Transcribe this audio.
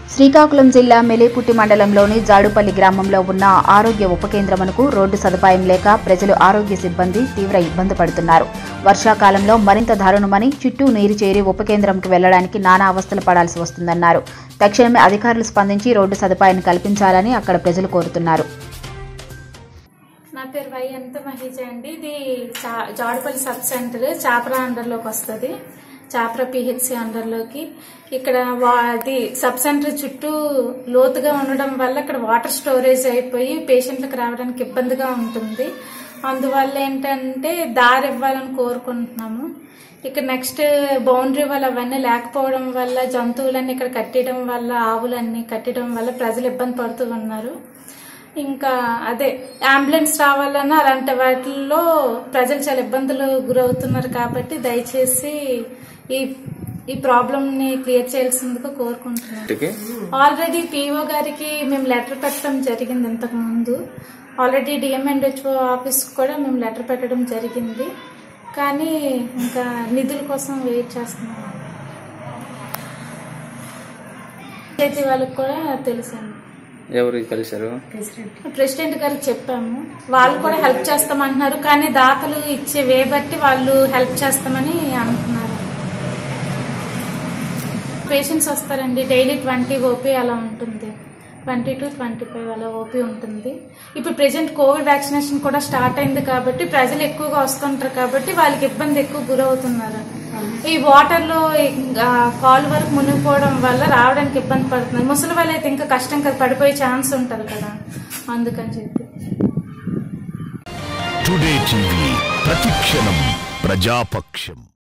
శ్రీకాకుళం జిల్లా మెలేపుట్టి మండలంలోని జాడుపల్లి గ్రామంలో ఉన్న ఆరోగ్య ఉప కేంద్రమునకు రోడ్డు సదుపాయం లేక ప్రజలు ఆరోగ్య సిబ్బంది తీవ్ర ఇబ్బంది పడుతున్నారు వర్షాకాలంలో మరింత దారుణమని చుట్టూ నీరు చేరి ఉప కేంద్రంకు వెళ్లడానికి నానా అవస్థలు పడాల్సి వస్తుందన్నారు తక్షణమే అధికారులు స్పందించి రోడ్డు సదుపాయాన్ని కల్పించాలని అక్కడ ప్రజలు కోరుతున్నారు నా పేరు వై ఎంత మహేజ అండి ఇది చా- జాడుపల్లి సబ్ సెంటర్ చాపరా అండర్లోకి వస్తుంది చాపరా పిహెచ్సి అండర్లోకి ఇక్కడ వా- అది సబ్ సెంటర్ చుట్టూ లోతుగా ఉండడం వల్ల ఇక్కడ వాటర్ స్టోరేజ్ అయిపోయి పేషెంట్లకు రావడానికి ఇబ్బందిగా ఉంటుంది అందువల్ల ఏంటంటే దారి ఇవ్వాలని కోరుకుంటున్నాము ఇక్కడ నెక్స్ట్ బౌండరీ వల్ల అవన్నీ లేకపోవడం వల్ల జంతువులన్నీ ఇక్కడ కట్టడం వల్ల ఆవులన్నీ కట్టడం వల్ల ప్రజలు ఇబ్బంది పడుతూ ఉన్నారు ఇంకా అదే అంబులెన్స్ రావాలన్నా అలాంటి వాటిల్లో ప్రజలు చాలా ఇబ్బందులు గురవుతున్నారు కాబట్టి దయచేసి ఈ ఈ ప్రాబ్లమ్ ని క్లియర్ చేయాల్సిందిగా కోరుకుంటున్నాను ఇంటికి ఆల్రెడీ పిఓ గారికి మేము లెటర్ పెట్టడం జరిగింది ఇంతకు ముందు ఆల్రెడీ డిఎంఎండ్హెచ్ఓ ఆఫీస్ కూడా మేము లెటర్ పెట్టడం జరిగింది కానీ ఇంకా నిధుల కోసం వెయిట్ చేస్తున్నాం చేతి వాళ్ళకి కూడా తెలుసండి ఎవరు కలిశారు ప్రెసిడెంట్ గారికి చెప్పాము వాళ్ళు కూడా హెల్ప్ చేస్తామంటున్నారు కానీ దాతలు ఇచ్చే వే బట్టి వాళ్ళు హెల్ప్ చేస్తామని అంటున్నారు పేషెంట్స్ వస్తారండి డైలీ ట్వంటీ ఓపీ అలా ఉంటుంది ట్వంటీ టు ట్వంటీ ఫైవ్ అలా ఓపీ ఉంటుంది ఇప్పుడు ప్రెసెంట్ కోవిడ్ వ్యాక్సినేషన్ కూడా స్టార్ట్ అయింది కాబట్టి ప్రజలు ఎక్కువగా వస్తుంటారు కాబట్టి వాళ్ళకి ఇబ్బంది ఎక్కువ గురవుతున్నారు ఈ వాటర్ లో కాల్ వరకు మునిగిపోవడం వల్ల రావడానికి ఇబ్బంది పడుతున్నారు ముసలి వాళ్ళు అయితే ఇంకా కష్టం కదా పడిపోయే ఛాన్స్ ఉంటుంది కదా అందుకని చెప్పి టుడే టీవీ ప్రతిక్షణం ప్రజాపక్షం